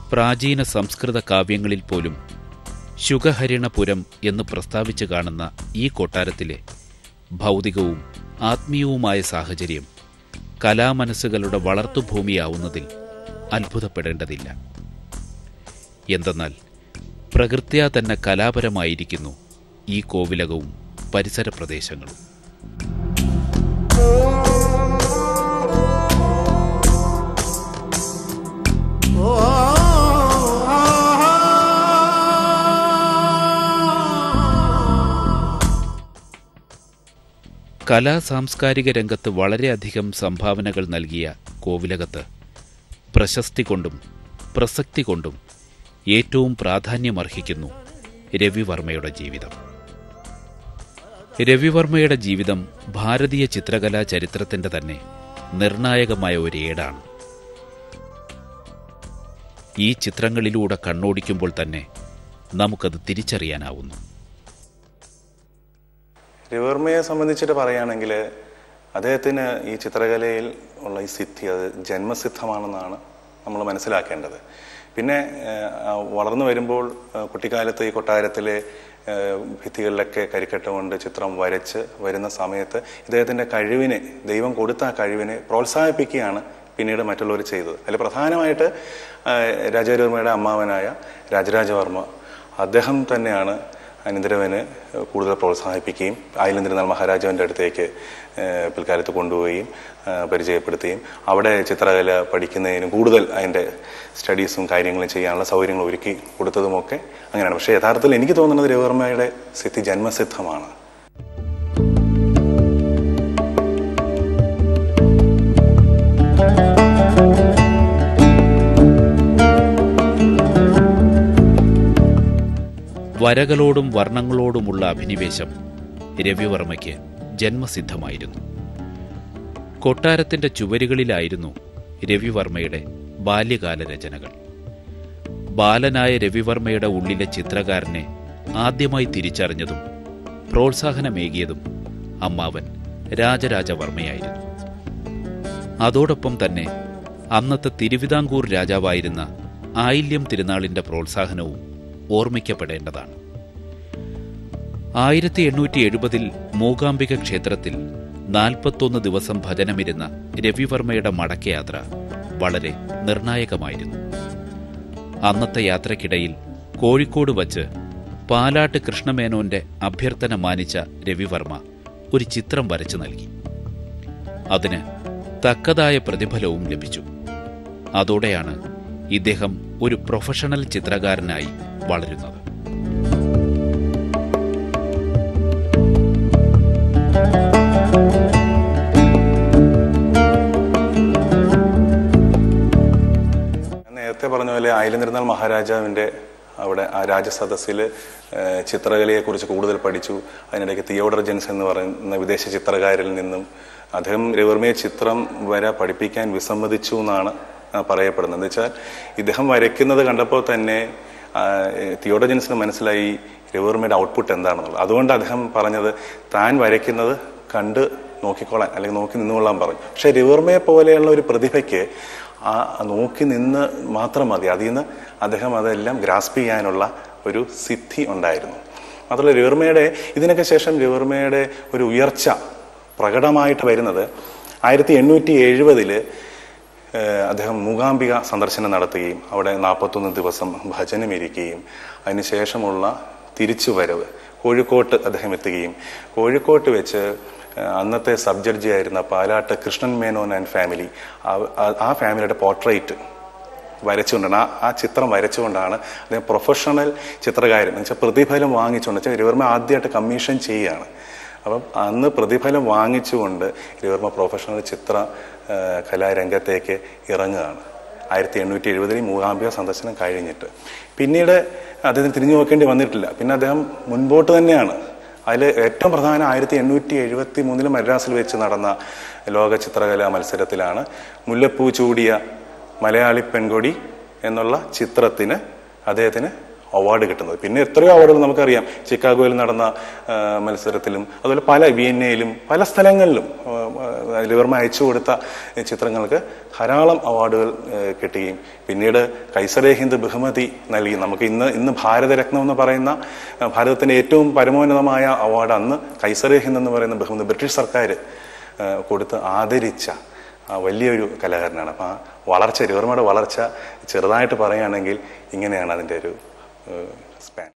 പ്രാചീന സംസ്കൃത കാവ്യങ്ങളിൽ പോലും ശുഗഹരിണപുരം എന്ന് പ്രസ്താവിച്ചു കാണുന്ന ഈ കൊട്ടാരത്തിലെ ഭൗതികവും ആത്മീയവുമായ സാഹചര്യം കലാമനസ്സുകളുടെ വളർത്തുഭൂമിയാവുന്നതിൽ അത്ഭുതപ്പെടേണ്ടതില്ല എന്തെന്നാൽ പ്രകൃത്യാ തന്നെ കലാപരമായിരിക്കുന്നു ഈ കോവിലകവും പരിസര പ്രദേശങ്ങളും കലാ സാംസ്കാരിക രംഗത്ത് വളരെയധികം സംഭാവനകൾ നൽകിയ കോവിലകത്ത് പ്രശസ്തി കൊണ്ടും പ്രസക്തി കൊണ്ടും ഏറ്റവും പ്രാധാന്യമർഹിക്കുന്നു രവിവർമ്മയുടെ ജീവിതം രവിവർമ്മയുടെ ജീവിതം ഭാരതീയ ചിത്രകലാ ചരിത്രത്തിന്റെ തന്നെ നിർണായകമായ ഒരു ഏടാണ് ഈ ചിത്രങ്ങളിലൂടെ കണ്ണോടിക്കുമ്പോൾ തന്നെ നമുക്കത് തിരിച്ചറിയാനാവുന്നു രവിവർമ്മയെ സംബന്ധിച്ചിട്ട് പറയുകയാണെങ്കിൽ അദ്ദേഹത്തിന് ഈ ചിത്രകലയിൽ ഉള്ള ഈ സിദ്ധി അത് ജന്മസിദ്ധമാണെന്നാണ് നമ്മൾ മനസ്സിലാക്കേണ്ടത് പിന്നെ ഏഹ്, വളർന്നു വരുമ്പോൾ ഏഹ്, കുട്ടിക്കാലത്ത് ഈ കൊട്ടാരത്തിലെ ഏഹ്, ഭിത്തികളിലൊക്കെ കരിക്കട്ട കൊണ്ട് ചിത്രം വരച്ച് വരുന്ന സമയത്ത് ഇദ്ദേഹത്തിന്റെ കഴിവിനെ ദൈവം കൊടുത്ത ആ കഴിവിനെ പ്രോത്സാഹിപ്പിക്കുകയാണ് പിന്നീട് മറ്റുള്ളവർ ചെയ്തത് അതിൽ പ്രധാനമായിട്ട് ഏഹ്, രാജാരവർമ്മയുടെ അമ്മാവനായ രാജരാജവർമ്മ അദ്ദേഹം തന്നെയാണ് അനന്തരവന് കൂടുതൽ പ്രോത്സാഹിപ്പിക്കുകയും ആയിലന്തിരുന്നാൾ മഹാരാജാവിൻ്റെ അടുത്തേക്ക് ഏഹ്, പിൽക്കാലത്ത് കൊണ്ടുപോവുകയും ഏഹ്, പരിചയപ്പെടുത്തുകയും അവിടെ ചിത്രകല പഠിക്കുന്നതിനും കൂടുതൽ അതിൻ്റെ സ്റ്റഡീസും കാര്യങ്ങളും ചെയ്യാനുള്ള സൗകര്യങ്ങൾ ഒരുക്കി കൊടുത്തതുമൊക്കെ അങ്ങനെയാണ് പക്ഷേ യഥാർത്ഥത്തിൽ എനിക്ക് തോന്നുന്നത് രവിവർമ്മയുടെ സിദ്ധി ജന്മസിദ്ധമാണ് വരകളോടും വർണ്ണങ്ങളോടുമുള്ള അഭിനിവേശം രവിവർമ്മയ്ക്ക് ജന്മസിദ്ധമായിരുന്നു കൊട്ടാരത്തിന്റെ ചുവരുകളിലായിരുന്നു രവിവർമ്മയുടെ ബാല്യകാല രചനകൾ ബാലനായ രവിവർമ്മയുടെ ഉള്ളിലെ ചിത്രകാരനെ ആദ്യമായി തിരിച്ചറിഞ്ഞതും പ്രോത്സാഹനമേകിയതും അമ്മാവൻ രാജരാജവർമ്മയായിരുന്നു അതോടൊപ്പം തന്നെ അന്നത്തെ തിരുവിതാംകൂർ രാജാവായിരുന്ന ആയില്യം തിരുനാളിന്റെ പ്രോത്സാഹനവും ഓർമ്മിക്കപ്പെടേണ്ടതാണ് ആയിരത്തി എണ്ണൂറ്റി എഴുപതിൽ മൂകാംബിക ക്ഷേത്രത്തിൽ നാൽപ്പത്തൊന്ന് ദിവസം ഭജനമിരുന്ന രവിവർമ്മയുടെ മടക്കയാത്ര വളരെ നിർണായകമായിരുന്നു അന്നത്തെ യാത്രക്കിടയിൽ കോഴിക്കോട് വച്ച് പാലാട്ട് കൃഷ്ണമേനോന്റെ അഭ്യർത്ഥന മാനിച്ച രവിവർമ്മ ഒരു ചിത്രം വരച്ചു നൽകി അതിന് തക്കതായ പ്രതിഫലവും ലഭിച്ചു അതോടെയാണ് ഇദ്ദേഹം ഒരു പ്രൊഫഷണൽ ചിത്രകാരനായി വളരുന്നത് ഞാൻ നേരത്തെ പറഞ്ഞ പോലെ ആയിലന്നിരുന്നാൾ മഹാരാജാവിൻ്റെ അവിടെ ആ രാജസദസ്സിൽ ചിത്രകലയെക്കുറിച്ച് കൂടുതൽ പഠിച്ചു അതിനിടയ്ക്ക് തിയോഡർ ജെൻസ് എന്ന് പറയുന്ന വിദേശ ചിത്രകാരിൽ നിന്നും അദ്ദേഹം രവിവർമ്മയെ ചിത്രം വര പഠിപ്പിക്കാൻ വിസമ്മതിച്ചു എന്നാണ് ആ, പറയപ്പെടുന്നത് എന്ന് വെച്ചാൽ ഇദ്ദേഹം വരയ്ക്കുന്നത് കണ്ടപ്പോൾ തന്നെ ആ, തിയോഡർ ജെൻസിന് മനസ്സിലായി രവിവർമ്മയുടെ ഔട്ട്പുട്ട് എന്താണെന്നുള്ളത് അതുകൊണ്ട് അദ്ദേഹം പറഞ്ഞത് താൻ വരയ്ക്കുന്നത് കണ്ട് നോക്കിക്കോളാൻ അല്ലെങ്കിൽ നോക്കി നിന്നുകൊള്ളാൻ പറഞ്ഞു പക്ഷെ രവിവർമ്മയെ പോലെയുള്ള ഒരു പ്രതിഭയ്ക്ക് ആ നോക്കി നിന്ന് മാത്രം മതി അതിൽ നിന്ന് അദ്ദേഹം അതെല്ലാം ഗ്രാസ്പ് ചെയ്യാനുള്ള ഒരു സിദ്ധി ഉണ്ടായിരുന്നു മാത്രമല്ല രവിവർമ്മയുടെ ഇതിനൊക്കെ ശേഷം രവിവർമ്മയുടെ ഒരു ഉയർച്ച പ്രകടമായിട്ട് വരുന്നത് ആയിരത്തി എണ്ണൂറ്റി എഴുപതില് അദ്ദേഹം മൂകാംബിക സന്ദർശനം നടത്തുകയും അവിടെ നാൽപ്പത്തൊന്ന് ദിവസം ഭജനം ഇരിക്കുകയും അതിനുശേഷമുള്ള തിരിച്ചുവരവ് കോഴിക്കോട്ട് അദ്ദേഹം എത്തുകയും കോഴിക്കോട്ട് വെച്ച് ഏഹ് അന്നത്തെ സബ് ജഡ്ജി ആയിരുന്ന പാലാട്ട് കൃഷ്ണൻ മേനോൻ ആൻഡ് ഫാമിലി ആ- ആ- ആ ഫാമിലിയുടെ പോർട്രേറ്റ് വരച്ചുകൊണ്ടാണ് ആ ആ ചിത്രം വരച്ചുകൊണ്ടാണ് അദ്ദേഹം പ്രൊഫഷണൽ ചിത്രകാരൻ എന്ന് വെച്ചാൽ പ്രതിഫലം വാങ്ങിച്ചുകൊണ്ട് വെച്ചാൽ രവിവർമ്മ ആദ്യമായിട്ട് കമ്മീഷൻ ചെയ്യുകയാണ് അപ്പം അന്ന് പ്രതിഫലം വാങ്ങിച്ചുകൊണ്ട് രവിവർമ്മ പ്രൊഫഷണൽ ചിത്ര ആ, കലാരംഗത്തേക്ക് ഇറങ്ങുകയാണ് ആയിരത്തി എണ്ണൂറ്റി എഴുപതിൽ മൂകാംബിക സന്ദർശനം കഴിഞ്ഞിട്ട് പിന്നീട് അദ്ദേഹത്തിന് തിരിഞ്ഞു നോക്കേണ്ടി വന്നിട്ടില്ല പിന്നെ അദ്ദേഹം മുൻപോട്ട് തന്നെയാണ് അതിൽ ഏറ്റവും പ്രധാനം ആയിരത്തി എണ്ണൂറ്റി എഴുപത്തി മൂന്നിൽ മദ്രാസിൽ വെച്ച് നടന്ന ലോക ചിത്രകലാ മത്സരത്തിലാണ് മുല്ലപ്പൂ ചൂടിയ മലയാളി പെൺകൊടി എന്നുള്ള ചിത്രത്തിന് അദ്ദേഹത്തിന് അവാർഡ് കിട്ടുന്നത് പിന്നെ എത്രയോ അവാർഡുകൾ നമുക്കറിയാം ചിക്കാഗോയിൽ നടന്ന ആ, മത്സരത്തിലും അതുപോലെ പല വിയന്നയിലും പല സ്ഥലങ്ങളിലും ആ, ആ, ലിവർമ അയച്ചു കൊടുത്ത ചിത്രങ്ങൾക്ക് ധാരാളം അവാർഡുകൾ ആ, കിട്ടുകയും പിന്നീട് കൈസറെ ഹിന്ദ് ബഹുമതി നൽകി നമുക്ക് ഇന്ന് ഇന്ന് ഭാരതരത്നം എന്ന് പറയുന്ന ആ, ഭാരതത്തിന്റെ ഏറ്റവും പരമോന്നതമായ അവാർഡ് അന്ന് കൈസറെ ഹിന്ദ് എന്ന് പറയുന്ന ബഹുമതി ബ്രിട്ടീഷ് സർക്കാർ ആ, കൊടുത്ത് ആദരിച്ച ആ, വലിയൊരു കലാകാരനാണ് അപ്പം ആ വളർച്ച രവിവർമ്മയുടെ വളർച്ച ചെറുതായിട്ട് പറയുകയാണെങ്കിൽ ഇങ്ങനെയാണ് അതിൻ്റെ ഒരു സ്പാൻ